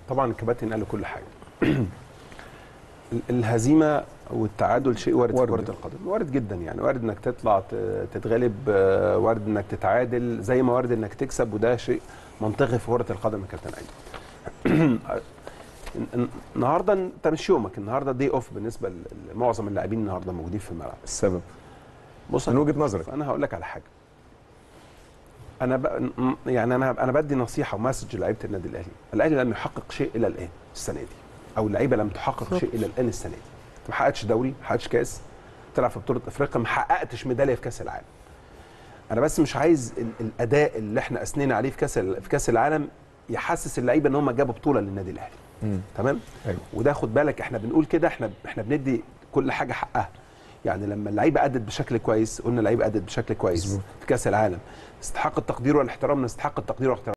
طبعا الكباتن قالوا كل حاجه ال- الهزيمه والتعادل شيء وارد, وارد. في كره القدم وارد جدا يعني وارد انك تطلع ت- تتغلب آه، وارد انك تتعادل زي ما وارد انك تكسب وده شيء منطقي في كره القدم يا كابتن ايمن الن- النهارده انت مش يومك النهارده دي اوف بالنسبه ل- لمعظم اللاعبين النهارده موجودين في الملعب السبب بص من وجهه نظرك انا هقول لك على حاجه انا ب... م- يعني انا انا بدي نصيحه ومسج لعيبه النادي الاهلي الاهلي لم يحقق شيء الى الان السنه دي او اللعيبه لم تحقق شيء الى الان السنه دي ما حققتش دوري ما حققتش كاس تلعب في بطوله افريقيا ما حققتش ميداليه في كاس العالم انا بس مش عايز ال... الاداء اللي احنا اثنينا عليه في كاس ال... في كاس العالم يحسس اللعيبه ان هم جابوا بطوله للنادي الاهلي مم. تمام ايوه وده خد بالك احنا بنقول كده احنا احنا بندي كل حاجه حقها يعني لما اللعيبه ادت بشكل كويس قلنا اللعيبه ادت بشكل كويس مظبوط. في كاس العالم استحق التقدير والاحترام نستحق التقدير والاحترام